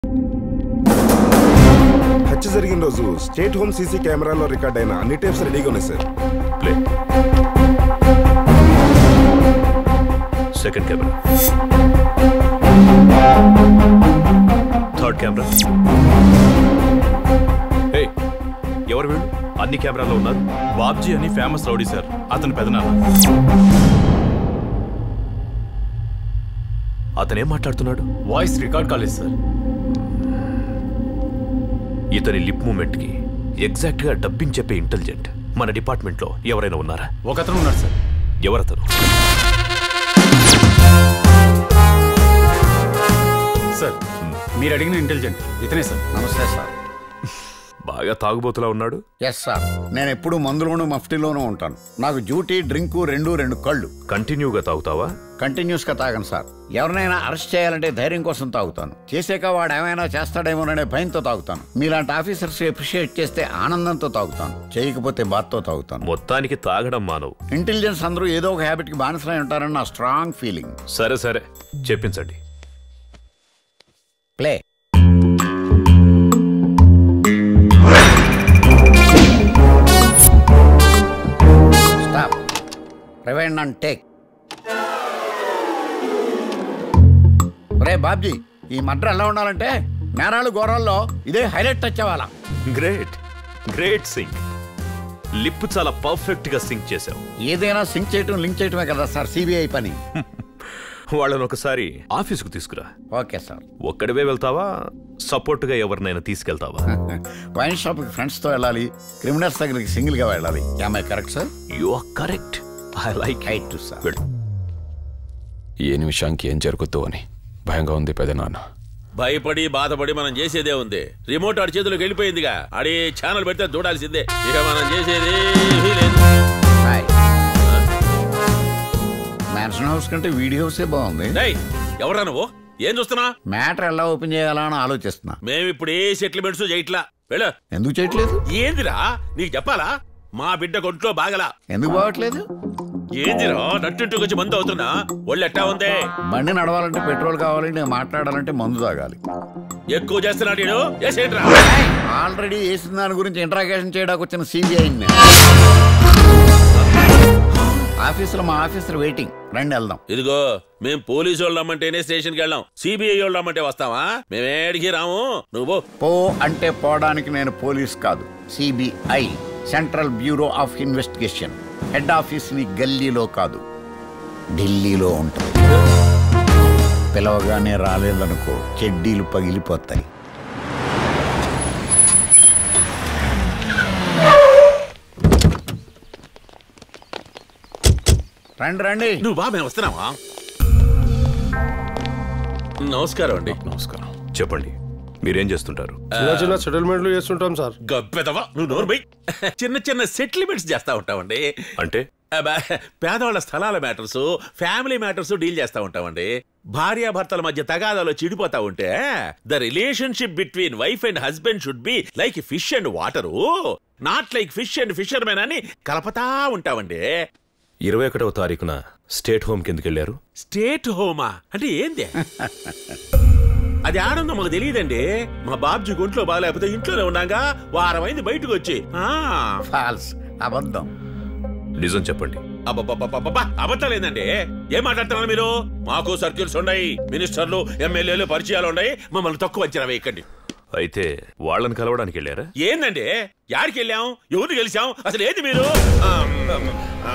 హత్య జరిగిన రోజు స్టేట్ హోమ్ సీసీ కెమెరాలో రికార్డ్ అయిన అన్ని టేప్స్ రెడీగా ఉన్నాయి sir play second camera third camera ఏ ఎవరు వీళ్ళు అన్ని కెమెరాలో ఉన్నారు బాబ్జీ అని ఫేమస్ రౌడీ సార్ అతని పెదనాన్న అతనేం మాట్లాడుతున్నాడు వాయిస్ రికార్డ్ కాలేదు సార్ ఇతని లిప్ మూమెంట్ కి ఎగ్జాక్ట్ గా డబ్బింగ్ చెప్పే ఇంటెలిజెంట్ మన డిపార్ట్మెంట్ లో ఎవరైనా ఉన్నారా ఒకతను ఉన్నాడు సార్ ఎవరతను సార్ మీరు అడిగిన ఇంటెలిజెంట్ ఇతనే సార్ నమస్తే సార్ బాగా తాగుబోతులా ఉన్నాడు ఎస్ సార్ నేను ఎప్పుడు మందులోను మఫ్టీలోనూ ఉంటాను నాకు డ్యూటీ డ్రింకు రెండు రెండు కళ్ళు కంటిన్యూగా తాగుతావా కంటిన్యూస్ గా తాగను సార్ ఎవరినైనా అరెస్ట్ చేయాలంటే ధైర్యం కోసం తాగుతాను చేసాక వాడు ఏమైనా చేస్తాడేమోననే భయంతో తాగుతాను మీలాంటి ఆఫీసర్స్ అప్రిషియేట్ చేస్తే ఆనందంతో తాగుతాను చేయకపోతే బాత్తో తాగుతాను మొత్తానికి తాగడం మానవు ఇంటెలిజెన్స్ అందరూ ఏదో ఒక హ్యాబిట్ కి బానిసలై ఉంటారని నా స్ట్రాంగ్ ఫీలింగ్ సరే సరే చెప్పించండి play stop rewind and take రే బాబ్జీ ఈ మడ్ర ఎలా ఉండాలంటే నేరాలు ఘోరాల్లో ఇదే హైలైట్ టచ్ అవ్వాలా గ్రేట్ గ్రేట్ సింక్ లిప్ చాలా పర్ఫెక్ట్ గా సింక్ చేసావు ఏదైనా సింక్ చేయటం లింక్ చేయటమే కదా సార్ సిబిఐ పని వాళ్ళని ఒకసారి ఆఫీసుకు తీసుకురా ఓకే సార్ ఒక్కడివే వెళ్తావా సపోర్ట్ గా ఎవరినైనా తీసుకెళ్తావా వైన్ షాప్ ఫ్రెండ్స్ తో వెళ్ళాలి క్రిమినల్స్ దగ్గరికి సింగిల్ గా వెళ్ళాలి I correct sir you are correct I like right to sir వెళ్ళు ఏ నిమిషానికి ఏం జరుగుద్దో అని భయంగా ఉంది పెదనాన్న భయపడి బాధపడి మనం చేసేదే ఉంది రిమోట్ ఆడి చేతిలోకి వెళ్ళిపోయిందిగా ఆడి ఛానల్ పెడితే చూడాల్సిందే ఇక మనం చేసేది ఏమీ లేదు హాయ్ మ్యాన్షన్ హౌస్ కంటే వీడియో హౌసే బాగుంది డేయ్, ఎవరా నువ్వు ఏం చూస్తున్నా మ్యాటర్ ఎలా ఓపెన్ చేయాలా అని ఆలోచిస్తున్నా మేము ఇప్పుడు ఏ సెటిల్మెంట్స్ చేయట్లా వెళ్ళు ఎందుకు చేయట్లేదు ఏందిరా నీకు చెప్పాలా మా బిడ్డ ఒంట్లో బాగలా ఎందుకు బాగట్లేదు ఏందిరా నట్టుంటుకు వచ్చి మందు అవుతున్నా ఒళ్ళు ఎట్టా ఉంది బండి నడవాలంటే పెట్రోల్ కావాలి నేను మాట్లాడాలంటే మందు తాగాలి ఎక్కువ చేస్తున్నాడు ఈడు. ఏసేంట్రా ఆల్రెడీ వేసిన దాని గురించి ఇంట్రాగేషన్ చేయడానికి వచ్చిన సిబిఐ ఆఫీసులో మా ఆఫీసర్ వెయిటింగ్ రండి వెళ్దాం ఇదిగో మేం పోలీసు వాళ్ళు రమ్మంటేనే స్టేషన్కి వెళ్ళాం సిబిఐ వాళ్ళు రమ్మంటే వస్తావా మేమేడికి రాము నువ్వు పో. పో అంటే పోవడానికి నేను పోలీస్ కాదు CBI central bureau of investigation head office ని గల్లీలో కాదు ఢిల్లీలో ఉంటుంది పిలవగానే రాలేదనుకో చెడ్డీలు పగిలిపోతాయి రండి రండి నువ్వు బా మేము వస్తున్నావా నమస్కారం అండి నమస్కారం చెప్పండి మీరేం చేస్తుంటారు చిన్న చిన్న సెటిల్మెంట్లు చేస్తుంటాం సార్ గబ్బెదవా నువ్వు నోరు బై చిన్న చిన్న సెటిల్మెంట్స్ చేస్తా ఉంటామండి అంటే అబ్బా, పేదవాళ్ళ స్థలాల మ్యాటర్స్ ఫ్యామిలీ మ్యాటర్స్ డీల్ చేస్తా ఉంటామండి భార్యాభర్తల మధ్య తగాదాలు చిడిపోతా ఉంటే the relationship between wife and husband should be like fish and water not like fish and fishermen అని కలపతా ఉంటామండి ఇరవై ఒకటవ తారీఖున స్టేట్ హోమ్ కిందకి వెళ్ళారు స్టేట్ హోమా అంటే ఏంది అది ఆనందం మాకు తెలియదండి మా బాబ్జీ గుంట్లో బాగాలేకపోతే ఇంట్లోనే ఉన్నాగా వారం అయింది బయటకు వచ్చి ఆ ఫాల్స్ అబద్ధం నిజం చెప్పండి అబ్బబ్బబ్బబ్బబ్బా, అబద్ధాలేందండి ఏం మాట్లాడుతున్నారు మీరు మాకు సర్కిల్స్ ఉన్నాయి మినిస్టర్లు ఎమ్మెల్యేలు పరిచయాలు ఉన్నాయి మమ్మల్ని తక్కువ అంచనా వేయకండి అయితే వాళ్ళని కలవడానికి వెళ్ళారా ఏందండి యాడికి వెళ్ళాం ఎవరిని గెలిచాం అసలు ఏది మీరు ఆ, ఆ,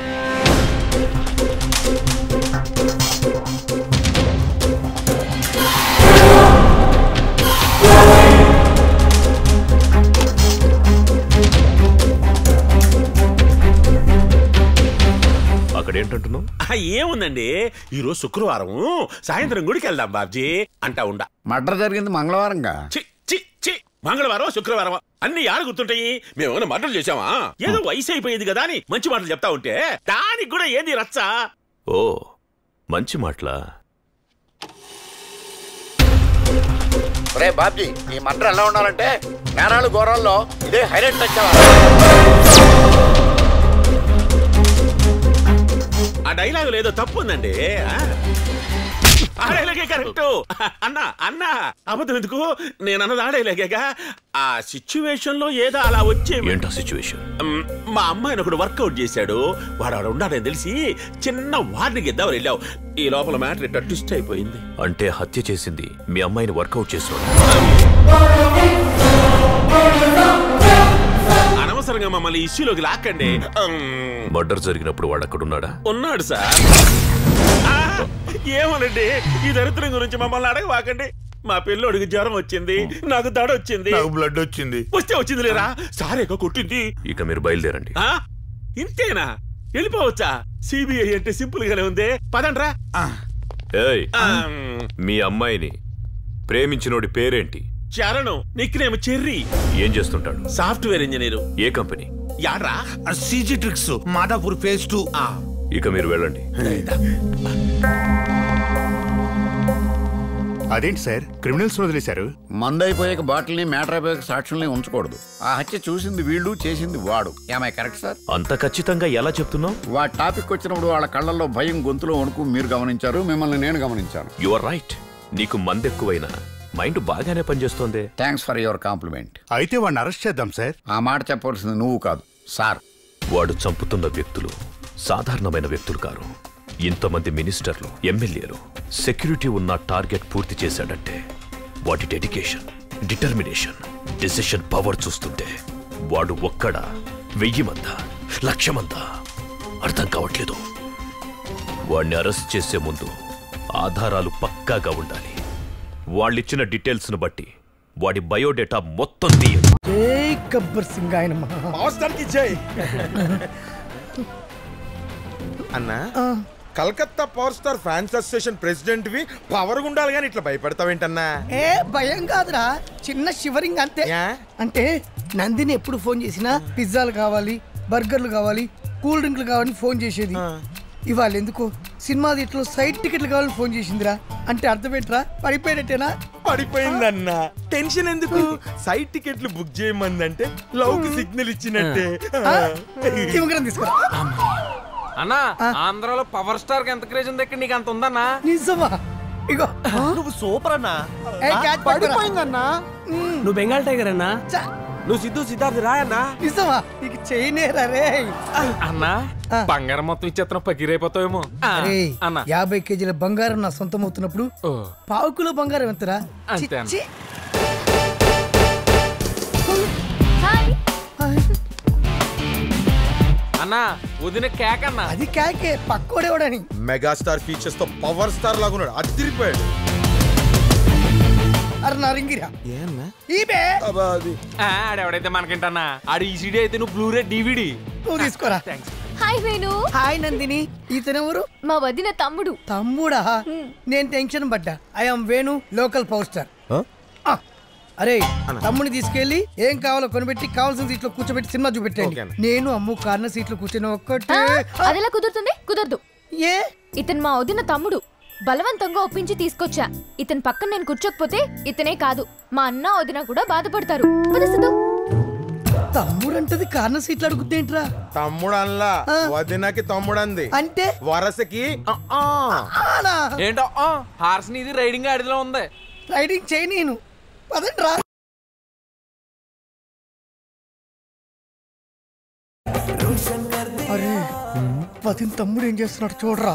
అక్కడ ఏంటంటున్నావు ఆ, ఏముందండి ఈరోజు శుక్రవారం సాయంత్రం గుడికి వెళ్దాం బాబ్జీ అంటా ఉండా మర్డర్ జరిగింది మంగళవారంగా చి చి చి మంగళవారం శుక్రవారం అన్ని యాడ గుర్తుంటాయి మేమేమైనా మటలు చేసామా ఏదో వయసు అయిపోయింది కదా అని మంచి మాటలు చెప్తా ఉంటే దానికి కూడా ఏంది రచ్చ ఓ మంచి మాటలా రే బాబ్జీ ఈ మర్డర్ ఎలా ఉండాలంటే నేరాలు ఘోరాల్లో ఇదే హైలైట్ టచ్ ఆ డైలాగ్ లేదో తప్పు ఉందండి ఆ? ఆడేలాగే కరెక్ట్ అన్నా అన్నా అబద్ధం ఎందుకు నేను అన్నది ఆడేలాగేగా ఆ సిచ్యువేషన్ లో ఏదో అలా వచ్చే ఏంటా సిచ్యువేషన్ మ్, మా అమ్మాయిని ఒకడు వర్కౌట్ చేశాడు వాడు ఆడ ఉన్నాడని తెలిసి చిన్న వార్నింగ్ ఇద్దామని వెళ్ళావు ఈ లోపల మ్యాటర్ ఇట్లా ట్విస్ట్ అయిపోయింది అంటే హత్య చేసింది మీ అమ్మాయిని వర్కౌట్ చేసాడు అనవసరంగా మమ్మల్ని ఇష్యూలోకి లాక్కండి మ్, మర్డర్ జరిగినప్పుడు వాడు అక్కడున్నాడా ఉన్నాడు సార్ ఆ, ఏమోనండి ఈ దరిద్రం గురించి మమ్మల్ని అడగవాకండి మా పిల్లోడికి జ్వరం వచ్చింది నాకు దడ వచ్చింది బ్లడ్ వచ్చింది వస్తే వచ్చింది లేరా సారేగా కొట్టింది ఇక మీరు బయలుదేరండి ఆ ఇంతేనా వెళ్ళిపోవచ్చా సిబిఐ అంటే సింపుల్ గానే ఉంది పదండ్రా ఏయ్ ఆ, మీ అమ్మాయిని ప్రేమించినోడి పేరేంటి చరణం నిక్నేమ్ చెర్రీ ఏం చేస్తుంటాడు సాఫ్ట్వేర్ ఇంజనీర్ ఏ కంపెనీ యాడ్రా CG tricks Madhapur phase two ఇక మీరు వెళ్ళండి అదేంటి సార్ క్రిమినల్స్ వదిలేశారు మందైపోయాక బాటిల్ని మ్యాటర్ అయిపోయాక సాక్షుల్ని ఉంచకూడదు ఆ హత్య చూసింది వీళ్ళు చేసింది వాడు ఏమై కరెక్ట్ సార్ అంత ఖచ్చితంగా ఎలా చెప్తున్నావు వాడి టాపిక్ వచ్చినప్పుడు వాళ్ళ కళ్ళల్లో భయం గొంతులో వణుకు మీరు గమనించారు మిమ్మల్ని నేను గమనించాను యు ఆర్ రైట్ నీకు మందెక్కువైనా మైండ్ బాగానే పనిచేస్తోంది థ్యాంక్స్ ఫర్ యువర్ కాంప్లిమెంట్ అయితే వాడిని అరెస్ట్ చేద్దాం సార్ ఆ మాట చెప్పవలసింది నువ్వు కాదు సార్ వాడు చంపుతున్న వ్యక్తులు సాధారణమైన వ్యక్తులు కారు ఇంతమంది మినిస్టర్లు ఎమ్మెల్యేలు సెక్యూరిటీ ఉన్న టార్గెట్ పూర్తి చేశాడంటే వాటి డెడికేషన్ డిటర్మినేషన్ డిసిషన్ పవర్ చూస్తుంటే వాడు ఒక్కడ వెయ్యి మంద లక్ష మంద అర్థం కావట్లేదు వాడిని అరెస్ట్ చేసే ముందు ఆధారాలు పక్కాగా ఉండాలి వాళ్ళిచ్చిన డీటెయిల్స్ను బట్టి వాడి బయోడేటా మొత్తం తీయాలి జై గబ్బర్ సింగ్ ఆయన అన్నా Calcutta power star fans association president వి పవర్ ఉండాలి కానీ ఇట్లా భయపెడతావేంటన్నా ఏ భయం కాదురా చిన్న షివరింగ్ అంతే యా? అంటే నందిని ఎప్పుడు ఫోన్ చేసినా పిజ్జాలు కావాలి బర్గర్లు కావాలి కూల్ డ్రింక్లు కావాలని ఫోన్ చేసేది ఇవాళ ఎందుకు సినిమా థియేటర్లో సైడ్ టికెట్లు కావాలని ఫోన్ చేసిందిరా అంటే అర్థం ఏంట్రా పడిపోయినట్టేనా పడిపోయిందన్నా టెన్షన్ ఎందుకు సైట్ టికెట్లు బుక్ చేయమందంటే లవ్ కి సిగ్నల్ ఇచ్చినట్టే ఆ? ఈ ఉంగరం తీసుకురా అన్నా ఆంధ్రాలో పవర్ స్టార్ కి ఎంత క్రేజ్ ఉంది ఇక్కడ నీకు అంత ఉందన్నా నిజమా ఇగో నువ్వు సూపర్ అన్నా ఏ, క్యాచ్ పట్టుకురా. నువ్వు బెంగాల్ టైగర్ అన్నా చ, నువ్వు సిద్ధు సిద్ధార్థ్ రాయ్ అన్నా నిజమా నీకు చేయనేరా రే అన్నా బంగారం మొత్తం ఇచ్చేస్తున్నా పగిరైపోతావేమో అరే అన్నా యాభై కేజీల బంగారం నా సొంతం అవుతున్నప్పుడు ఓ, పావు కిలో బంగారం ఎంతరా అంతే అన్న. చి, అన్నా వదిన కేక్ అన్నా అది కాకే పక్కోడేవాడని మెగాస్టార్ ఫీచర్స్ తో పవర్ స్టార్ లాగా ఉన్నాడు అదిరిపోయాడు అరే నా రింగిరా ఈబే అబ్బా, అది ఆ, ఆడెవడైతే మనకేంటన్నా ఆడు ఈసీడీ అయితే నువ్వు బ్లూరే డివిడి నువ్వు తీసుకోరా హాయ్ వేణు హాయ్ నందిని ఇతనెవరు మా వదిన తమ్ముడు తమ్ముడా నేను టెన్షన్ పడ్డా I'm Venu local power star ఆ, అరే తమ్ముని తీసుకెళ్లి ఏం కావాలో కొనిపెట్టి కావాల్సిన సీట్లో కూర్చోబెట్టి సినిమా చూపెట్టండి ఓకే అన్న. నేను అమ్ము కార్న సీట్లో కూర్చొని ఒక్కటే ఆ, అదెలా కుదురుతుంది కుదరదు ఏ ఇతను మా వదిన తమ్ముడు బలవంతంగా ఒప్పించి తీసుకొచ్చా ఇతని పక్కన నేను కూర్చోకపోతే ఇతనే కాదు మా అన్న వదిన కూడా బాధపడతారు పద సిద్ధు. తమ్ముడు అంటది కార్న సీట్లు అడుగుద్దేంట్రా తమ్ముడు అన్లా ఆ. వదినకి తమ్ముడు అంది అంటే వరసకి ఆ, ఆ. ఆనా ఏంటో ఆ, హార్స్ నీది రైడింగ్ ఆడిలో ఉంది రైడింగ్ చేయి నేను పదండి రా అరే వదిన తమ్ముడు ఏం చేస్తున్నాడు చూడరా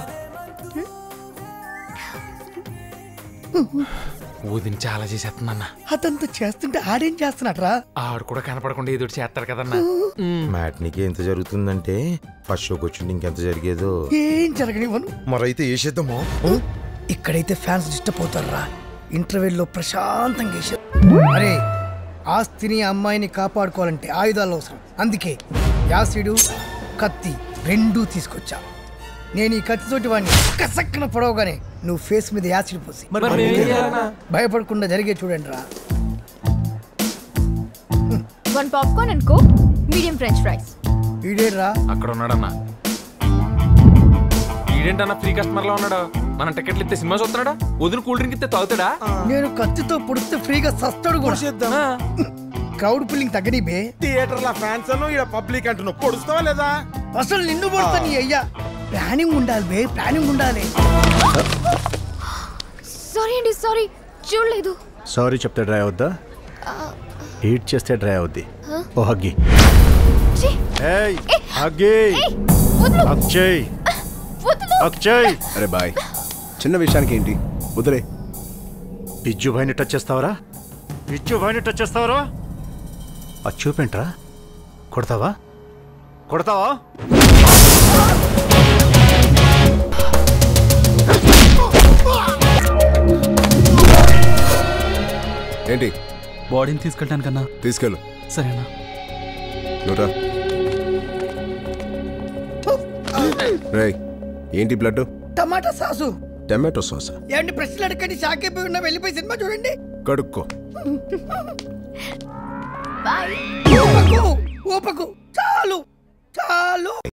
వదిన చాలా చేసేస్తుందన్నా అతంతా చేస్తుంటే ఆడేం చేస్తున్నాడు రా ఆడు కూడా కనపడకుండా ఏదో ఒకటి చేస్తాడు కదన్నా మ్యాట్నికి ఎంత జరుగుతుందంటే ఫస్ట్ షోకి వచ్చింది ఇంకెంత జరిగేదో ఏం జరగనివ్వను మరైతే వేసేద్దామా ఇక్కడైతే ఫ్యాన్స్ డిస్టర్బ్ అవుతారు రా ఇంటర్వెల్లో ప్రశాంతంగా వేసారు అరే ఆస్తిని అమ్మాయిని కాపాడుకోవాలంటే ఆయుధాలు అవసరం అందుకే యాసిడు కత్తి రెండూ తీసుకొచ్చా నేను ఈ కత్తితోటి వాడిని కసక్కన పొడవగానే నువ్వు ఫేస్ మీద యాసిడ్ పోసి భయపడకుండా జరిగే చూడండి రా one popcorn and coke medium french fries ఈడేరా అక్కడ ఉన్నాడన్నా ఈడేంటన్నా ఫ్రీ కస్టమర్ లో ఉన్నాడు మన టికెట్లు ఇస్తే సినిమా చూస్తున్నాడా వదిన కూల్ డ్రింక్ ఇస్తే తాగుతాడా నేను కత్తితో పొడిస్తే ఫ్రీగా సస్తాడు కూడా క్రౌడ్ పుల్లింగ్ తగ్గని బే థియేటర్ లా ఫ్యాన్స్ అను ఇక్కడ పబ్లిక్ అంటున్నావు పొడుస్తావా లేదా అసలు నిన్ను పొడుస్తా నీ అయ్యా ప్లానింగ్ ఉండాలి బే ప్లానింగ్ ఉండాలి సారీ అండి సారీ చూడలేదు సారీ చెప్తే డ్రై అవుద్దా హీట్ చేస్తే డ్రై అవుద్ది Huh? ఓ హగ్గి ఛీ! ఏయ్ హగ్గి ఏయ్, వదలు. అక్షయ్ వదలు. అక్షయ్ అరే బాయ్ చిన్న విషయానికి ఏంటి వదిలే బిజ్జు భాయ్ని టచ్ చేస్తావరా బిజ్జు భాయ్ని టచ్ చేస్తావరా అది చూపేంట్రా కొడతావా కొడతావా ఏంటి బాడీని తీసుకెళ్ళడానికన్నా తీసుకెళ్ళు సరేనా నువ్వురా రేయ్ ఏంటి బ్లడ్ టమాటా సాసు టమాటో సాస్ ఏమండి ప్రశ్నలు అడగండి షాక్ అయిపోయి ఉన్నా వెళ్ళిపోయి సినిమా చూడండి కడుక్కో ఊపకు ఊపకు చాలు చాలు